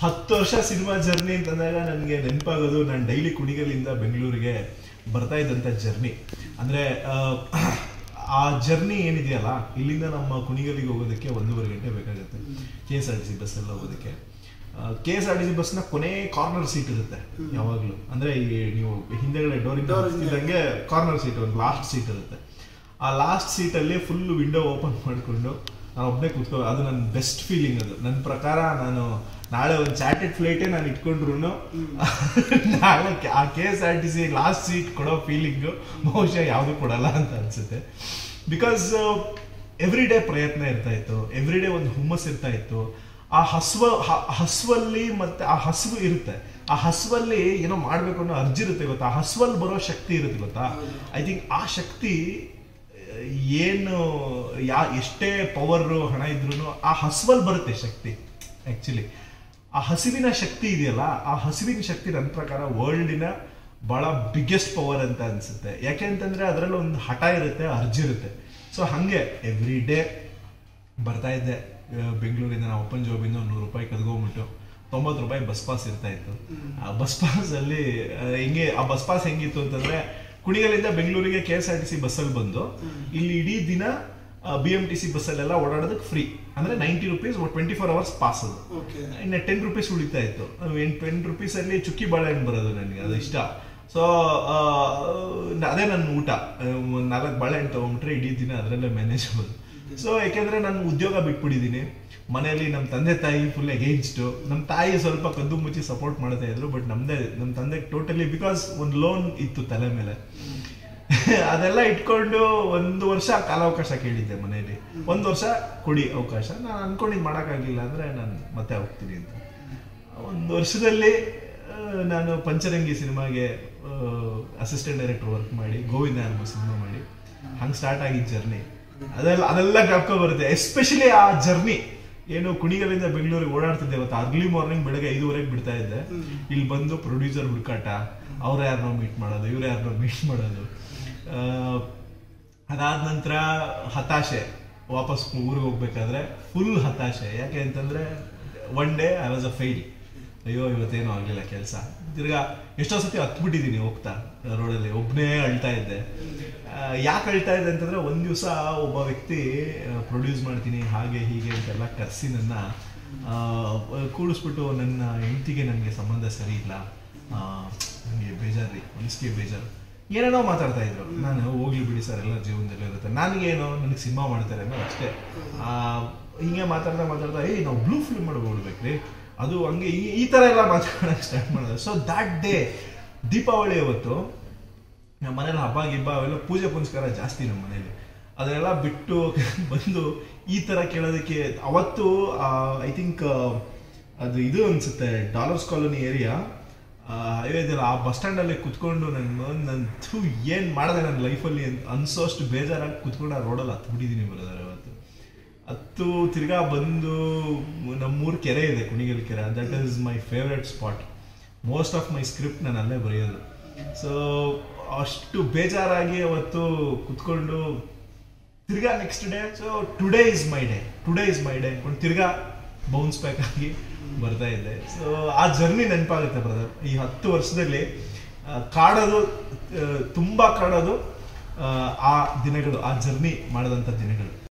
ಹತ್ತು ವರ್ಷ cinema journey ಅಂತಂದಾಗ ನನಗೆ ನೆನಪಾಗೋದು ನಾನು ಡೈಲಿ ಕುಣಿಗಲಿಂದ ಬೆಂಗಳೂರಿಗೆ ಬರ್ತಾ ಇದ್ದಂಥ ಜರ್ನಿ ಅಂದರೆ ಆ ಜರ್ನಿ ಏನಿದೆಯಲ್ಲ ಇಲ್ಲಿಂದ ನಮ್ಮ ಕುಣಿಗಲಿಗೆ ಹೋಗೋದಕ್ಕೆ ಒಂದೂವರೆ ಗಂಟೆ ಬೇಕಾಗುತ್ತೆ K S R T C ಬಸ್ಸಲ್ಲಿ ಹೋಗೋದಕ್ಕೆ K S R T C ಬಸ್ನ ಕೊನೆ ಕಾರ್ನರ್ ಸೀಟ್ ಇರುತ್ತೆ ಯಾವಾಗಲೂ ಅಂದರೆ ಈ ನೀವು ಹಿಂದೆಗಡೆ ಡೋರಿಂದ Door ಇಂದ. ಇದ್ದಂಗೆ ಕಾರ್ನರ್ ಸೀಟ್ ಒಂದು ಲಾಸ್ಟ್ ಸೀಟ್ ಇರುತ್ತೆ ಆ ಲಾಸ್ಟ್ ಸೀಟಲ್ಲಿ ಫುಲ್ ವಿಂಡೋ ಓಪನ್ ಮಾಡಿಕೊಂಡು ನಾನು ಒಬ್ಬನೇ ಕೂತ್ಕೋ ಅದು ನನ್ನ ಬೆಸ್ಟ್ ಫೀಲಿಂಗ್ ಅದು ನನ್ನ ಪ್ರಕಾರ ನಾನು ನಾಳೆ ಒಂದು ಚಾರ್ಟೆಡ್ ಫ್ಲೈಟೇ ನಾನು ಇಟ್ಕೊಂಡ್ರು ನಾಳೆ ಕೆ- ಆ K S R T C last seat ಕೊಡೋ ಫೀಲಿಂಗು ಬಹುಶಃ ಯಾವುದು ಕೊಡಲ್ಲ ಅಂತ ಅನ್ಸುತ್ತೆ ಬಿಕಾಸ್ ಎವ್ರಿ ಡೇ ಪ್ರಯತ್ನ ಇರ್ತಾ ಇತ್ತು ಎವ್ರಿ ಡೇ ಒಂದು ಹುಮ್ಮಸ್ ಇರ್ತಾ ಇತ್ತು ಆ ಹಸುವ ಹ- ಹಸುವಲ್ಲಿ ಮತ್ತೆ ಆ ಹಸುವು ಇರುತ್ತೆ ಆ ಹಸುವಲ್ಲಿ ಏನೋ ಮಾಡ್ಬೇಕು ಅನ್ನೋ ಅರ್ಜಿ ಇರುತ್ತೆ ಗೊತ್ತಾ ಆ ಹಸುವಲ್ಲಿ ಬರೋ ಶಕ್ತಿ ಇರುತ್ತೆ ಗೊತ್ತಾ ಐ ಥಿಂಕ್ ಆ ಶಕ್ತಿ ಆ, ಏನು ಯಾ ಎಷ್ಟೇ ಪವರ್ ಹಣ ಇದ್ರೂ ಆ ಹಸುವಲ್ಲಿ ಬರುತ್ತೆ ಶಕ್ತಿ ಆಕ್ಚುಲಿ ಆ ಹಸಿವಿನ ಶಕ್ತಿ ಇದೆಯಲ್ಲ ಆ ಹಸಿವಿನ ಶಕ್ತಿ ನನ್ನ ಪ್ರಕಾರ ವರ್ಲ್ಡಿನ ಬಹಳ ಬಿಗ್ಗೆಸ್ಟ್ ಪವರ್ ಅಂತ ಅನ್ಸುತ್ತೆ ಯಾಕೆ ಅಂತಂದ್ರೆ ಅದರಲ್ಲಿ ಒಂದು ಹಠ ಇರುತ್ತೆ ಅರ್ಜಿ ಇರುತ್ತೆ ಸೊ ಹಂಗೆ ಎವ್ರಿ ಡೇ ಬರ್ತಾ ಇದ್ದೆ ಆ, ಬೆಂಗಳೂರಿಂದ ನಾವು ಓಪನ್ ಜಾಬಿಂದ ಒಂದು ನೂರು ರೂಪಾಯಿ ಕದ್ಕೊಂಬಿಟ್ಟು ತೊಂಬತ್ತು ರೂಪಾಯಿ ಬಸ್ ಪಾಸ್ ಇರ್ತಾ ಇತ್ತು ಆ ಬಸ್ ಪಾಸ್ ಅಲ್ಲಿ ಆ, ಹೆಂಗೆ ಆ ಬಸ್ ಪಾಸ್ ಹೆಂಗಿತ್ತು ಅಂತಂದ್ರೆ ಕುಣಿಗಲಿಂದ ಬೆಂಗಳೂರಿಗೆ K S R T C ಬಸ್ಸಲ್ಲಿ ಬಂದು ಇಲ್ಲಿ ಇಡೀ ದಿನ ಬಿ ಎಂ ಟಿ ಸಿ ಬಸ್ಸಲ್ಲೆಲ್ಲ ಓಡಾಡೋದಕ್ಕೆ ಫ್ರೀ ಅಂದ್ರೆ ninety rupees twenty four hours pass ಅದು ಓಕೆ ಇನ್ನು ಟೆನ್ ರುಪೀಸ್ ಉಳಿತಾ ಇತ್ತು ಟೆನ್ ರುಪೀಸ್ ಅಲ್ಲಿ ಚುಕ್ಕಿ ಬಾಳೆಹಣ್ಣು ಬರೋದು ನನಗೆ ಅದು ಇಷ್ಟ ಸೊ ಅದೇ ನನ್ನ ಊಟ ಒಂದು ನಾಲ್ಕು ಬಾಳೆಹಣ್ಣು ತಗೊಂಡ್ಬಿಟ್ರೆ ಇಡೀ ದಿನ ಅದರಲ್ಲೇ ಮ್ಯಾನೇಜಬಲ್ ಸೊ ಯಾಕೆಂದ್ರೆ ನಾನು ಉದ್ಯೋಗ ಬಿಟ್ಬಿಟ್ಟಿದ್ದೀನಿ ಮನೆಯಲ್ಲಿ ನಮ್ಮ ತಂದೆ ತಾಯಿ ಫುಲ್ ಅಗೇನ್ಸ್ಟ್ ನಮ್ಮ ತಾಯಿ ಸ್ವಲ್ಪ ಕದ್ದು ಮುಚ್ಚಿ ಸಪೋರ್ಟ್ ಮಾಡ್ತಾ ಇದ್ರು ಬಟ್ ನಮ್ದೇ ನಮ್ಮ ತಂದೆ ಟೋಟಲಿ ಬಿಕಾಸ್ ಒಂದು ಲೋನ್ ಇತ್ತು ತಲೆ ಮೇಲೆ ಅದೆಲ್ಲ ಇಟ್ಕೊಂಡು ಒಂದು ವರ್ಷ ಕಾಲಾವಕಾಶ ಕೇಳಿದ್ದೆ ಮನೆಯಲ್ಲಿ ಒಂದು ವರ್ಷ ಕೊಡಿ ಅವಕಾಶ ನಾನು ಅನ್ಕೊಂಡಿದ್ದು ಮಾಡೋಕ್ಕಾಗಿಲ್ಲ ಅಂದ್ರೆ ನಾನು ಮತ್ತೆ ಹೋಗ್ತೀನಿ ಅಂತ ಒಂದು ವರ್ಷದಲ್ಲಿ ಆ, ನಾನು ಪಂಚರಂಗಿ ಸಿನಿಮಾಗೆ ಅಸಿಸ್ಟೆಂಟ್ ಡೈರೆಕ್ಟರ್ ವರ್ಕ್ ಮಾಡಿ ಗೋವಿಂದ ಅನ್ನೋ ಸಿನಿಮಾ ಮಾಡಿ ಹಂಗೆ ಸ್ಟಾರ್ಟ್ ಆಗಿದ್ದ ಜರ್ನಿ ಅದೆಲ್ಲ ಅದೆಲ್ಲ ಜ್ಞಾಪಕ ಬರುತ್ತೆ ಎಸ್ಪೆಷಲಿ ಆ ಜರ್ನಿ ಏನು ಕುಣಿಗಲಿಂದ ಬೆಂಗಳೂರಿಗೆ ಓಡಾಡ್ತಿದ್ದೆ ಅವತ್ತು ಅರ್ಲಿ ಮಾರ್ನಿಂಗ್ ಬೆಳಗ್ಗೆ ಐದುವರೆಗೆ ಬಿಡ್ತಾ ಇದ್ದೆ ಇಲ್ಲಿ ಬಂದು ಪ್ರೊಡ್ಯೂಸರ್ ಹುಡುಕಾಟ ಅವ್ರ ಯಾರನ್ನೋ ಮೀಟ್ ಮಾಡೋದು ಇವ್ರ ಯಾರನ್ನೋ ಮೀಟ್ ಮಾಡೋದು ಆ, ಅದಾದ ನಂತರ ಹತಾಶೆ ವಾಪಸ್ ಊರಿಗೆ ಹೋಗ್ಬೇಕಾದ್ರೆ ಫುಲ್ ಹತಾಶೆ ಯಾಕೆ ಅಂತಂದ್ರೆ one day I was a fail ಅಯ್ಯೋ ಇವತ್ತೇನೂ ಆಗಲಿಲ್ಲ ಕೆಲಸ ತಿರ್ಗಾ ಎಷ್ಟೋ ಸತಿ ಹತ್ಬಿಟ್ಟಿದ್ದೀನಿ ಹೋಗ್ತಾ ರೋಡಲ್ಲಿ ಒಬ್ಬನೇ ಅಳ್ತಾ ಇದ್ದೆ ಯಾಕೆ ಅಳ್ತಾ ಇದ್ದೆ ಅಂತಂದ್ರೆ ಒಂದ್ ದಿವಸ ಒಬ್ಬ ವ್ಯಕ್ತಿ ಪ್ರೊಡ್ಯೂಸ್ ಮಾಡ್ತೀನಿ ಹಾಗೆ ಹೀಗೆ ಅಂತೆಲ್ಲ ಕರೆಸಿ ನನ್ನ ಆ, ಕೂಡಿಸ್ಬಿಟ್ಟು ನನ್ನ ಹೆಂಡತಿಗೆ ನನಗೆ ಸಂಬಂಧ ಸರಿ ಇಲ್ಲ ನನಗೆ ಬೇಜಾರ್ರಿ ಮನಸ್ಸಿಗೆ ಬೇಜಾರು ಏನೇನೋ ಮಾತಾಡ್ತಾ ಇದ್ರು ನಾನು ಹೋಗ್ಲಿ ಬಿಡಿ ಸರ್ ಎಲ್ಲ ಜೀವನದಲ್ಲಿ ಇರುತ್ತೆ ನನಗೇನು ನನಗೆ ಸಿನಿಮಾ ಮಾಡ್ತಾರೆ ಅನ್ನೋ ಅಷ್ಟೇ ಆ, ಹಿಂಗೆ ಮಾತಾಡ್ತಾ ಮಾತಾಡ್ತಾ ಏಯ್ ನಾವು ಬ್ಲೂ ಫಿಲ್ಮ್ ಮಾಡ್ಬಿಡ್ಬೇಕ್ರಿ ಅದು ಹಂಗೆ ಈ ಈ ಥರ ಎಲ್ಲ ಮಾತಾಡೋಕೆ ಸ್ಟಾರ್ಟ್ ಮಾಡಿದೆ ಸೊ ದ್ಯಾಟ್ ಡೇ ದೀಪಾವಳಿ ಅವತ್ತು ನಮ್ಮ ಮನೇಲಿ ಹಬ್ಬ ಗಿಬ್ಬ ಅವೆಲ್ಲ ಪೂಜೆ ಪುನಸ್ಕಾರ ಜಾಸ್ತಿ ನಮ್ಮ ಮನೇಲಿ ಅದನ್ನೆಲ್ಲ ಬಿಟ್ಟು ಬಂದು ಈ ತರ ಕೇಳೋದಕ್ಕೆ ಅವತ್ತು ಐ ಥಿಂಕ್ ಅದು ಇದು ಅನ್ಸುತ್ತೆ ಡಾಲರ್ಸ್ ಕಾಲೋನಿ ಏರಿಯಾ ಹೈವೇ ಇದೆಯಲ್ಲ ಆ ಬಸ್ ಸ್ಟ್ಯಾಂಡ್ ಅಲ್ಲಿ ಕುತ್ಕೊಂಡು ನನ್ನ ನನ್ನ ಥೂ ಏನ್ ಮಾಡಿದೆ ನನ್ನ ಲೈಫಲ್ಲಿ ಅನ್ಸೋಷ್ಟು ಬೇಜಾರಾಗಿ ಕುತ್ಕೊಂಡು ಆ ರೋಡಲ್ಲಿ ಹತ್ಬಿಟ್ಟಿದ್ದೀನಿ ಬರೋದಾರೆ ಅವತ್ತು ಹತ್ತು ತಿರ್ಗಾ ಬಂದು ನಮ್ಮೂರು ಕೆರೆ ಇದೆ ಕುಣಿಗಲ್ ಕೆರೆ that is my favourite spot most of my script ನಾನು ಅಲ್ಲೇ ಬರೆಯೋದು ಸೊ ಅಷ್ಟು ಬೇಜಾರಾಗಿ ಅವತ್ತು ಕುತ್ಕೊಂಡು ತಿರ್ಗಾ next day so today is my day today is my day ಅನ್ಕೊಂಡು ತಿರ್ಗಾ ಬೌನ್ಸ್ ಬ್ಯಾಕ್ ಆಗಿ ಬರ್ತಾ ಇದ್ದೆ ಸೊ ಆ ಜರ್ನಿ ನೆನಪಾಗುತ್ತೆ ಬ್ರದರ್ ಈ ಹತ್ತು ವರ್ಷದಲ್ಲಿ ಆ, ಕಾಡೋದು ಆ, ತುಂಬಾ ಕಾಡೋದು ಆ, ಆ ದಿನಗಳು ಆ ಜರ್ನಿ ಮಾಡಿದಂಥ ದಿನಗಳು